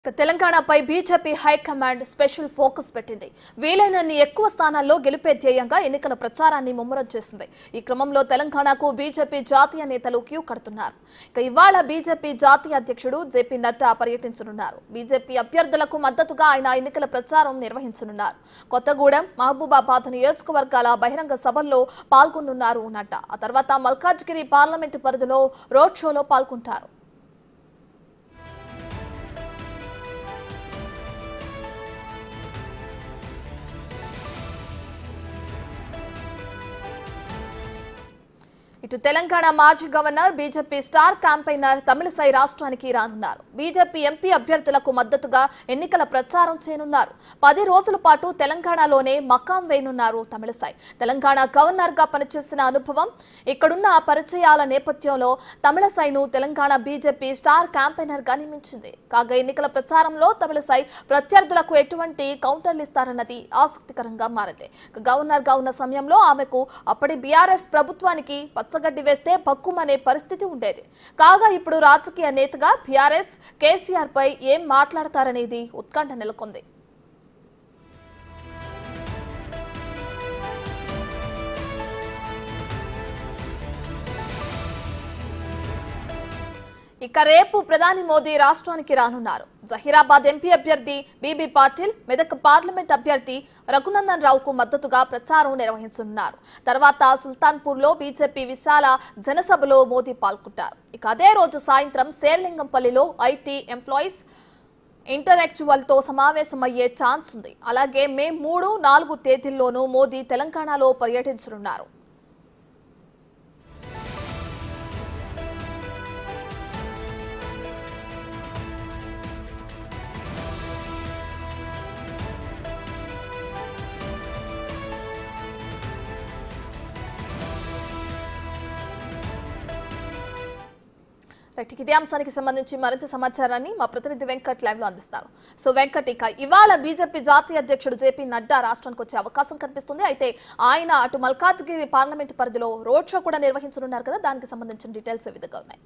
ఇక తెలంగాణపై BJP high command special focus పెట్టింది వీలైనన్ని ఎక్కువ స్థానాల్లో గెలిపే ధ్యేయంగా ఎన్నికల ప్రచారాన్ని ముమ్మరం చేసింది ఈ క్రమంలో తెలంగాణకు బీజేపీ జాతీయ నేతలు క్యూ కడుతున్నారు ఇక ఇవాళ బీజేపీ జాతీయ అధ్యక్షుడు జేపీ నడ్డా పర్యటించనున్నారు బీజేపీ అభ్యర్థులకు మద్దతుగా ఆయన ఎన్నికల ప్రచారం నిర్వహించనున్నారు కొత్తగూడెం మహబూబాబాద్ నియోజకవర్గాల బహిరంగ సభల్లో పాల్గొనున్నారు నడ్డా ఆ తర్వాత మల్కాజ్గిరి పార్లమెంటు పరిధిలో రోడ్ షోలో పాల్గొంటారు ఇటు తెలంగాణ మాజీ governor BJP star campaigner Tamilisai రాష్ట్రానికి రానున్నారు బీజేపీ ఎంపీ అభ్యర్థులకు మద్దతుగా ఎన్నికల ప్రచారం చేయనున్నారు పది రోజుల పాటు తెలంగాణలోనే మకాం వేయనున్నారు తమిళసై తెలంగాణ గవర్నర్ గా పనిచేసిన అనుభవం ఇక్కడున్న పరిచయాల నేపథ్యంలో తమిళసైను తెలంగాణ బీజేపీ స్టార్ క్యాంపెయినర్ గా నియమించింది కాగా ఎన్నికల ప్రచారంలో తమిళసై ప్రత్యర్థులకు ఎటువంటి కౌంటర్లు ఇస్తారన్నది ఆసక్తికరంగా మారింది ఇక గవర్నర్ గా ఉన్న సమయంలో ఆమెకు అప్పటి బీఆర్ఎస్ ప్రభుత్వానికి పచ్చగడ్డి వేస్తే పక్కుమనే పరిస్థితి ఉండేది కాగా ఇప్పుడు రాజకీయ నేతగా బీఆర్ఎస్ కేసీఆర్ పై ఏం మాట్లాడతారనేది ఉత్కంఠ నెలకొంది ఇక రేపు ప్రధాని మోదీ రాష్ట్రానికి రానున్నారు జహీరాబాద్ ఎంపీ అభ్యర్థి బీబీ పాటిల్ మెదక్ పార్లమెంట్ అభ్యర్థి రఘునందన్ రావుకు మద్దతుగా ప్రచారం నిర్వహించనున్నారు తర్వాత సుల్తాన్పూర్లో బీజేపీ విశాల జనసభలో మోదీ పాల్గొంటారు ఇక అదే రోజు సాయంత్రం శేర్లింగంపల్లిలో ఐటీ ఎంప్లాయీస్ ఇంటరాక్చువల్ తో సమావేశమయ్యే ఛాన్స్ ఉంది అలాగే మే మూడు నాలుగు తేదీల్లోనూ మోదీ తెలంగాణలో పర్యటించనున్నారు రైట్ ఇక ఇదే అంశానికి సంబంధించి మరింత సమాచారాన్ని మా ప్రతినిధి వెంకట్ లైవ్ లో అందిస్తారు సో వెంకట్ ఇక ఇవాళ బీజేపీ జాతీయ అధ్యక్షుడు జేపీ నడ్డా రాష్ట్రానికి వచ్చే అవకాశం కనిపిస్తుంది అయితే ఆయన అటు మల్కాజ్గిరి పార్లమెంట్ పరిధిలో రోడ్ షో కూడా నిర్వహించనున్నారు కదా దానికి సంబంధించిన డీటెయిల్స్ ఏ విధంగా ఉన్నాయి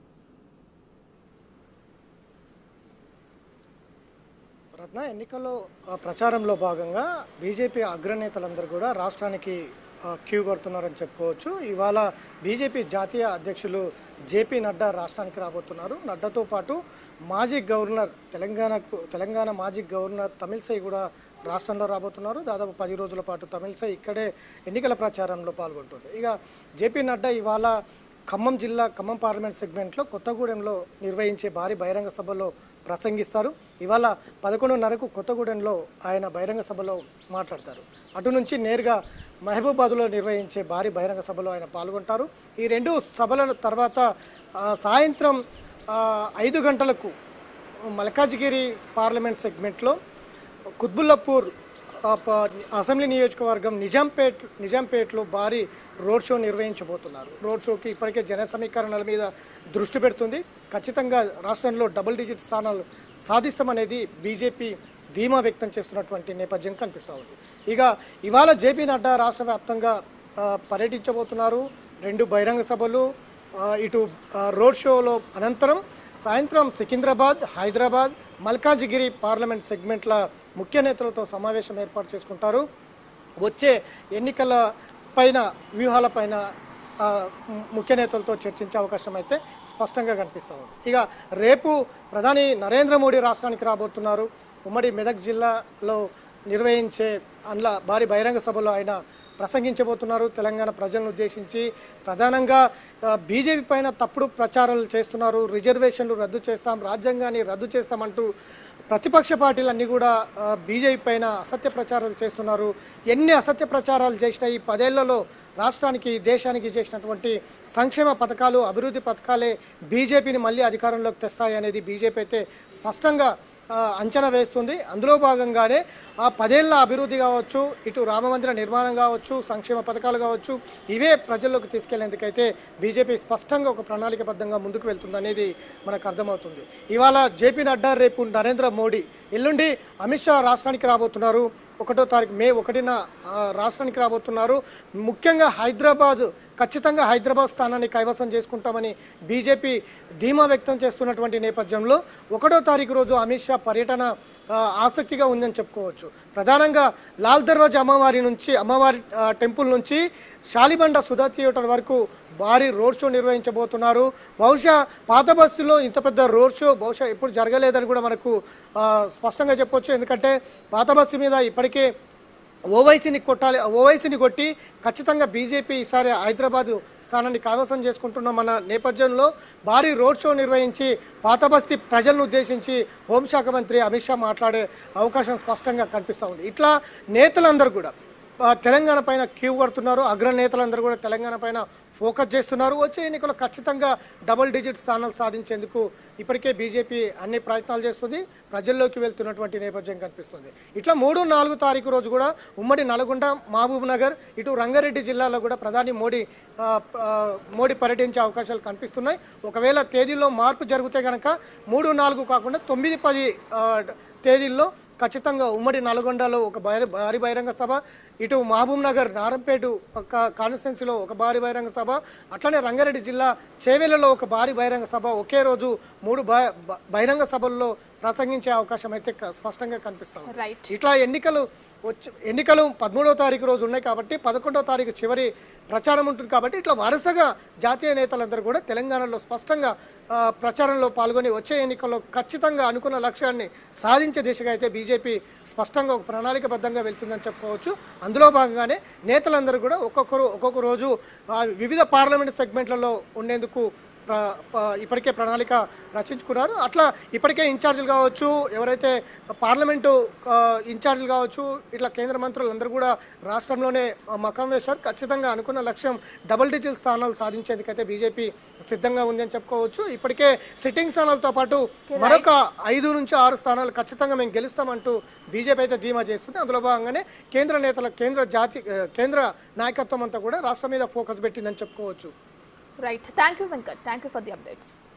రత్న ఎన్నికల్లో ఆ, ప్రచారంలో భాగంగా బీజేపీ అగ్రనేతలందరూ కూడా రాష్ట్రానికి ఆ, క్యూ కొడుతున్నారని చెప్పుకోవచ్చు ఇవాళ బీజేపీ జాతీయ అధ్యక్షులు జేపీ నడ్డా రాష్ట్రానికి రాబోతున్నారు నడ్డాతో పాటు మాజీ గవర్నర్ తెలంగాణకు తెలంగాణ మాజీ గవర్నర్ తమిళసై కూడా రాష్ట్రంలో రాబోతున్నారు దాదాపు పది రోజుల పాటు తమిళసై ఇక్కడే ఎన్నికల ప్రచారంలో పాల్గొంటుంది ఇక జేపీ నడ్డా ఇవాళ ఖమ్మం జిల్లా ఖమ్మం పార్లమెంట్ సెగ్మెంట్లో కొత్తగూడెంలో నిర్వహించే భారీ బహిరంగ సభలో ప్రసంగిస్తారు ఇవాళ పదకొండున్నరకు కొత్తగూడెంలో ఆయన బహిరంగ సభలో మాట్లాడతారు అటు నుంచి నేరుగా మహబూబాద్లో నిర్వహించే భారీ బహిరంగ సభలో ఆయన పాల్గొంటారు ఈ రెండు సభల తర్వాత ఆ, సాయంత్రం ఆ, ఐదు గంటలకు మల్కాజ్గిరి పార్లమెంట్ సెగ్మెంట్లో కుత్బుల్లాపూర్ ఆ, ప- అసెంబ్లీ నియోజకవర్గం నిజాంపేట్ నిజాంపేట్లో భారీ రోడ్ షో నిర్వహించబోతున్నారు రోడ్ షోకి ఇప్పటికే జన సమీకరణల మీద దృష్టి పెడుతుంది ఖచ్చితంగా రాష్ట్రంలో డబుల్ డిజిట్ స్థానాలు సాధిస్తామనేది బీజేపీ ధీమా వ్యక్తం చేస్తున్నటువంటి నేపథ్యం కనిపిస్తూ ఉంది ఇక ఇవాళ జేపీ నడ్డా రాష్ట్ర వ్యాప్తంగా ఆ, పర్యటించబోతున్నారు రెండు బహిరంగ సభలు ఆ, ఇటు ఆ, రోడ్ షోలో అనంతరం సాయంత్రం సికింద్రాబాద్ హైదరాబాద్ మల్కాజిగిరి పార్లమెంట్ సెగ్మెంట్ల ముఖ్య నేతలతో సమావేశం ఏర్పాటు చేసుకుంటారు వచ్చే ఎన్నికల పైన వ్యూహాల పైన ఆ, ము- ముఖ్య నేతలతో చర్చించే అవకాశం అయితే స్పష్టంగా కనిపిస్తూ ఉంది ఇక రేపు ప్రధాని నరేంద్ర మోడీ రాష్ట్రానికి రాబోతున్నారు ఉమ్మడి మెదక్ జిల్లాలో నిర్వహించే అందులో భారీ బహిరంగ సభలో ఆయన ప్రసంగించబోతున్నారు తెలంగాణ ప్రజలను ఉద్దేశించి ప్రధానంగా ఆ, బీజేపీ పైన తప్పుడు ప్రచారాలు చేస్తున్నారు రిజర్వేషన్లు రద్దు చేస్తాం రాజ్యాంగాన్ని రద్దు చేస్తామంటూ ప్రతిపక్ష పార్టీలన్నీ కూడా ఆ, బీజేపీ పైన అసత్య ప్రచారాలు చేస్తున్నారు ఎన్ని అసత్య ప్రచారాలు చేసినా ఈ పదేళ్లలో రాష్ట్రానికి దేశానికి చేసినటువంటి సంక్షేమ పథకాలు అభివృద్ధి పథకాలే బీజేపీని మళ్ళీ అధికారంలోకి తెస్తాయి అనేది బీజేపీ అయితే స్పష్టంగా ఆ, అంచనా వేస్తుంది అందులో భాగంగానే ఆ పదేళ్ల అభివృద్ధి కావచ్చు ఇటు రామమందిర నిర్మాణం కావచ్చు సంక్షేమ పథకాలు కావచ్చు ఇవే ప్రజల్లోకి తీసుకెళ్లేందుకైతే బీజేపీ స్పష్టంగా ఒక ప్రణాళికబద్ధంగా ముందుకు వెళ్తుంది అనేది మనకు అర్థమవుతుంది ఇవాళ జేపీ నడ్డా రేపు నరేంద్ర మోడీ ఎల్లుండి అమిత్ షా రాష్ట్రానికి రాబోతున్నారు ఒకటో తారీఖు మే ఒకటిన ఆ, రాష్ట్రానికి రాబోతున్నారు ముఖ్యంగా హైదరాబాద్ ఖచ్చితంగా హైదరాబాద్ స్థానాన్ని కైవసం చేసుకుంటామని బీజేపీ ధీమా వ్యక్తం చేస్తున్నటువంటి నేపథ్యంలో ఒకటో తారీఖు రోజు అమిత్ షా పర్యటన ఆ, ఆసక్తిగా ఉందని చెప్పుకోవచ్చు ప్రధానంగా లాల్ దర్వాజా అమ్మవారి నుంచి అమ్మవారి ఆ, టెంపుల్ నుంచి షాలిబండ సుధా థియేటర్ వరకు భారీ రోడ్ షో నిర్వహించబోతున్నారు బహుశా పాత బస్సులో ఇంత పెద్ద రోడ్ షో బహుశా ఎప్పుడు జరగలేదని కూడా మనకు ఆ, స్పష్టంగా చెప్పొచ్చు ఎందుకంటే పాత బస్సు మీద ఇప్పటికే ఓవైసీని కొట్టాలి ఓవైసీని కొట్టి ఖచ్చితంగా బీజేపీ ఈసారి హైదరాబాద్ స్థానాన్ని కైవసం చేసుకుంటున్నామన్న నేపథ్యంలో భారీ రోడ్ షో నిర్వహించి పాత బస్తీ ప్రజలను ఉద్దేశించి హోంశాఖ మంత్రి అమిత్ షా మాట్లాడే అవకాశం స్పష్టంగా కనిపిస్తూ ఉంది ఇట్లా నేతలందరూ కూడా ఆ, తెలంగాణ పైన క్యూ కడుతున్నారు అగ్రనేతలందరూ కూడా తెలంగాణ పైన ఫోకస్ చేస్తున్నారు వచ్చే ఎన్నికల్లో ఖచ్చితంగా డబుల్ డిజిట్ స్థానాలు సాధించేందుకు ఇప్పటికే బీజేపీ అన్ని ప్రయత్నాలు చేస్తుంది ప్రజల్లోకి వెళ్తున్నటువంటి నేపథ్యం కనిపిస్తుంది ఇట్లా మూడు నాలుగు తారీఖు రోజు కూడా ఉమ్మడి నల్గొండ మహబూబ్ నగర్ ఇటు రంగారెడ్డి జిల్లాలో కూడా ప్రధాని మోడీ ఆ, ఆ, మోడీ పర్యటించే అవకాశాలు కనిపిస్తున్నాయి ఒకవేళ తేదీలో మార్పు జరిగితే కనుక మూడు నాలుగు కాకుండా తొమ్మిది పది ఆ, తేదీల్లో ఖచ్చితంగా ఉమ్మడి నల్గొండలో ఒక భారీ భారీ బహిరంగ సభ ఇటు మహబూబ్ నగర్ నారంపేట ఒక కాన్స్టిట్యున్సీలో ఒక భారీ బహిరంగ సభ అట్లనే రంగారెడ్డి జిల్లా చేవెళ్లలో ఒక భారీ బహిరంగ సభ ఒకే రోజు మూడు బ- బ- బహిరంగ సభల్లో ప్రసంగించే అవకాశం అయితే క- స్పష్టంగా కనిపిస్తుంది రైట్ ఇట్లా ఎన్నికలు వచ్చి ఎన్నికలు పదమూడవ తారీఖు రోజు ఉన్నాయి కాబట్టి పదకొండవ తారీఖు చివరి ప్రచారం ఉంటుంది కాబట్టి ఇట్లా వరుసగా జాతీయ నేతలందరూ కూడా తెలంగాణలో స్పష్టంగా ఆ, ప్రచారంలో పాల్గొని వచ్చే ఎన్నికల్లో ఖచ్చితంగా అనుకున్న లక్ష్యాన్ని సాధించే దిశగా అయితే బీజేపీ స్పష్టంగా ఒక ప్రణాళికబద్ధంగా వెళ్తుందని చెప్పుకోవచ్చు అందులో భాగంగానే నేతలందరూ కూడా ఒక్కొక్కరు ఒక్కొక్క రోజు ఆ, వివిధ పార్లమెంట్ సెగ్మెంట్లలో ఉండేందుకు ప్ర ప- ఇప్పటికే ప్రణాళిక రచించుకున్నారు అట్లా ఇప్పటికే ఇన్ఛార్జీలు కావచ్చు ఎవరైతే పార్లమెంటు ఆ, ఇన్ఛార్జీలు కావచ్చు ఇట్లా కేంద్ర మంత్రులు అందరూ కూడా రాష్ట్రంలోనే ఆ, మకం వేశారు ఖచ్చితంగా అనుకున్న లక్ష్యం డబుల్ డిజిట్ స్థానాలు సాధించేందుకైతే బీజేపీ సిద్ధంగా ఉంది అని చెప్పుకోవచ్చు ఇప్పటికే సిట్టింగ్ స్థానాలతో పాటు మరొక ఐదు నుంచి ఆరు స్థానాలు ఖచ్చితంగా మేము గెలుస్తామంటూ బీజేపీ అయితే ధీమా చేస్తుంది అందులో భాగంగానే కేంద్ర నేతల కేంద్ర జాతి ఆ, కేంద్ర నాయకత్వం అంతా కూడా రాష్ట్రం మీద ఫోకస్ పెట్టిందని చెప్పుకోవచ్చు right thank you Venkat thank you for the updates